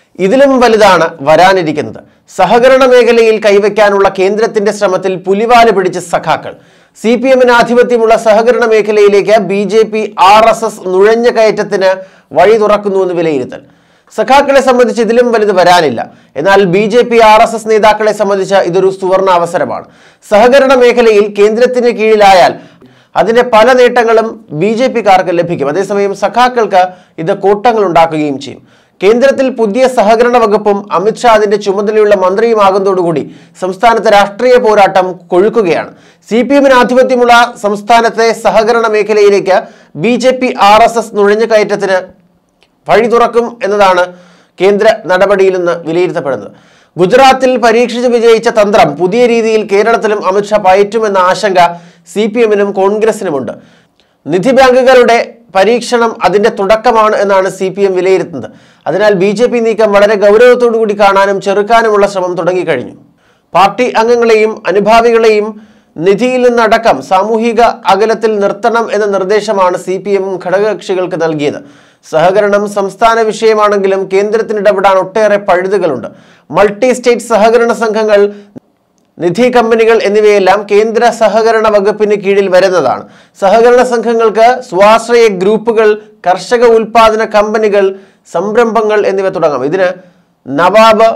ഇതിലും വലുതാണ് വരാനിരിക്കുന്നത് സഹകരണ മേഖലയിൽ കൈവയ്ക്കാനുള്ള കേന്ദ്രത്തിന്റെ ശ്രമത്തിൽ പുലിവാല് പിടിച്ച് സഖാക്കൾ സി പി എമ്മിന് ആധിപത്യമുള്ള സഹകരണ മേഖലയിലേക്ക് B J P R S S നുഴഞ്ഞ കയറ്റത്തിന് വഴി തുറക്കുന്നുവെന്ന് വിലയിരുത്തൽ സഖാക്കളെ സംബന്ധിച്ച് ഇതിലും വലുത് വരാനില്ല എന്നാൽ B J P R S S നേതാക്കളെ സംബന്ധിച്ച് ഇതൊരു സുവർണ അവസരമാണ് സഹകരണ മേഖലയിൽ കേന്ദ്രത്തിന് കീഴിലായാൽ അതിന്റെ പല നേട്ടങ്ങളും ബി ജെ പിക്കാർക്ക് ലഭിക്കും അതേസമയം സഖാക്കൾക്ക് ഇത് കോട്ടങ്ങൾ ഉണ്ടാക്കുകയും ചെയ്യും കേന്ദ്രത്തിൽ പുതിയ സഹകരണ വകുപ്പും അമിത്ഷാ അതിന്റെ ചുമതലയുള്ള മന്ത്രിയുമാകുന്നതോടുകൂടി സംസ്ഥാനത്തെ രാഷ്ട്രീയ പോരാട്ടം കൊഴുക്കുകയാണ് സി പി എമ്മിന് ആധിപത്യമുള്ള സംസ്ഥാനത്തെ സഹകരണ മേഖലയിലേക്ക് B J P R S S നുഴഞ്ഞുകയറ്റത്തിന് വഴി തുറക്കും എന്നതാണ് കേന്ദ്ര നടപടിയിൽ നിന്ന് വിലയിരുത്തപ്പെടുന്നത് ഗുജറാത്തിൽ പരീക്ഷിച്ച് വിജയിച്ച തന്ത്രം പുതിയ രീതിയിൽ കേരളത്തിലും അമിത്ഷാ പയറ്റുമെന്ന ആശങ്ക സി പി എമ്മിനും കോൺഗ്രസിനുമുണ്ട് നിധി ബാങ്കുകളുടെ പരീക്ഷണം അതിന്റെ തുടക്കമാണ് എന്നാണ് സി പി എം വിലയിരുത്തുന്നത് അതിനാൽ ബി ജെ പി നീക്കം വളരെ ഗൗരവത്തോടു കൂടി കാണാനും ചെറുക്കാനുമുള്ള ശ്രമം തുടങ്ങിക്കഴിഞ്ഞു പാർട്ടി അംഗങ്ങളെയും അനുഭാവികളെയും നിധിയിൽ നിന്നടക്കം സാമൂഹിക അകലത്തിൽ നിർത്തണം എന്ന നിർദ്ദേശമാണ് സി പി എം ഘടകകക്ഷികൾക്ക് നൽകിയത് സഹകരണം സംസ്ഥാന വിഷയമാണെങ്കിലും കേന്ദ്രത്തിന് ഇടപെടാൻ ഒട്ടേറെ പഴുതുകളുണ്ട് മൾട്ടി സ്റ്റേറ്റ് സഹകരണ സംഘങ്ങൾ നിധി കമ്പനികൾ എന്നിവയെല്ലാം കേന്ദ്ര സഹകരണ വകുപ്പിന് കീഴിൽ വരുന്നതാണ് സഹകരണ സംഘങ്ങൾക്ക് സ്വാശ്രയ ഗ്രൂപ്പുകൾ കർഷക ഉൽപാദന കമ്പനികൾ സംരംഭങ്ങൾ എന്നിവ തുടങ്ങാം ഇതിന് നവാബ്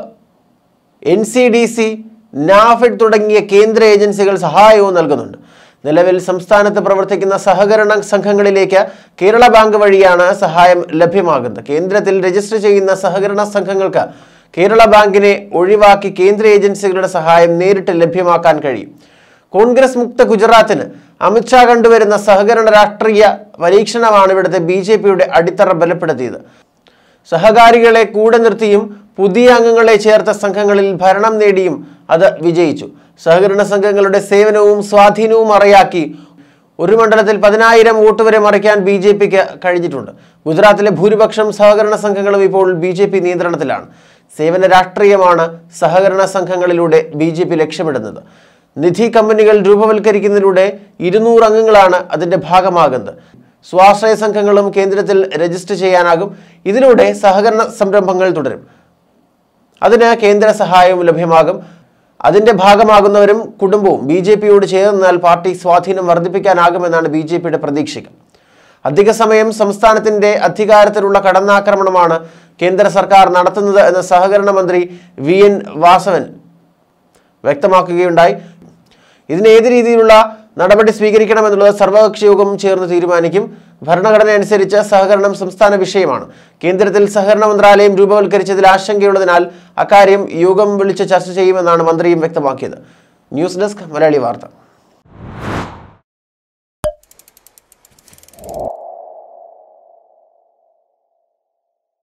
N C D C NAFED തുടങ്ങിയ കേന്ദ്ര ഏജൻസികൾ സഹായവും നൽകുന്നുണ്ട് നിലവിൽ സംസ്ഥാനത്ത് പ്രവർത്തിക്കുന്ന സഹകരണ സംഘങ്ങളിലേക്ക് കേരള ബാങ്ക് വഴിയാണ് സഹായം ലഭ്യമാകുന്നത് കേന്ദ്രത്തിൽ രജിസ്റ്റർ ചെയ്യുന്ന സഹകരണ സംഘങ്ങൾക്ക് കേരള ബാങ്കിനെ ഒഴിവാക്കി കേന്ദ്ര ഏജൻസികളുടെ സഹായം നേരിട്ട് ലഭ്യമാക്കാൻ കഴിയും കോൺഗ്രസ് മുക്ത ഗുജറാത്തിന് അമിത്ഷാ കണ്ടുവരുന്ന സഹകരണ രാഷ്ട്രീയ പരീക്ഷണമാണ് ഇവിടുത്തെ ബി ജെ പിയുടെ അടിത്തറ ബലപ്പെടുത്തിയത് സഹകാരികളെ കൂടെ നിർത്തിയും പുതിയ അംഗങ്ങളെ ചേർത്ത സംഘങ്ങളിൽ ഭരണം നേടിയും അത് വിജയിച്ചു സഹകരണ സംഘങ്ങളുടെ സേവനവും സ്വാധീനവും മറയാക്കി ഒരു മണ്ഡലത്തിൽ പതിനായിരം വോട്ട് വരെ മറിക്കാൻ ബി ജെ പിക്ക് കഴിഞ്ഞിട്ടുണ്ട് ഗുജറാത്തിലെ ഭൂരിപക്ഷം സഹകരണ സംഘങ്ങളും ഇപ്പോൾ ബി ജെ പി നിയന്ത്രണത്തിലാണ് സേവന രാഷ്ട്രീയമാണ് സഹകരണ സംഘങ്ങളിലൂടെ ബി ജെ പി ലക്ഷ്യമിടുന്നത് നിധി കമ്പനികൾ രൂപവൽക്കരിക്കുന്നതിലൂടെ ഇരുന്നൂറ് അംഗങ്ങളാണ് അതിന്റെ ഭാഗമാകുന്നത് സ്വാശ്രയ സംഘങ്ങളും കേന്ദ്രത്തിൽ രജിസ്റ്റർ ചെയ്യാനാകും ഇതിലൂടെ സഹകരണ സംരംഭങ്ങൾ തുടരും അതിന് കേന്ദ്ര സഹായവും ലഭ്യമാകും അതിന്റെ ഭാഗമാകുന്നവരും കുടുംബവും ബി ജെ പിയോട് ചേർന്നാൽ പാർട്ടി സ്വാധീനം വർദ്ധിപ്പിക്കാനാകുമെന്നാണ് ബി ജെ പിയുടെ പ്രതീക്ഷകൾ അധിക സമയം സംസ്ഥാനത്തിന്റെ അധികാരത്തിലുള്ള കടന്നാക്രമണമാണ് കേന്ദ്ര സർക്കാർ നടത്തുന്നത് എന്ന് സഹകരണ മന്ത്രി വി എൻ വാസവൻ വ്യക്തമാക്കുകയുണ്ടായി ഇതിന് ഏത് രീതിയിലുള്ള നടപടി സ്വീകരിക്കണമെന്നുള്ളത് സർവകക്ഷി യോഗം ചേർന്ന് തീരുമാനിക്കും ഭരണഘടന അനുസരിച്ച് സഹകരണം സംസ്ഥാന വിഷയമാണ് കേന്ദ്രത്തിൽ സഹകരണ മന്ത്രാലയം രൂപവൽക്കരിച്ചതിൽ ആശങ്കയുള്ളതിനാൽ അക്കാര്യം യോഗം വിളിച്ച് ചർച്ച ചെയ്യുമെന്നാണ് മന്ത്രിയും വ്യക്തമാക്കിയത് ന്യൂസ് ഡെസ്ക് മലയാളി വാർത്ത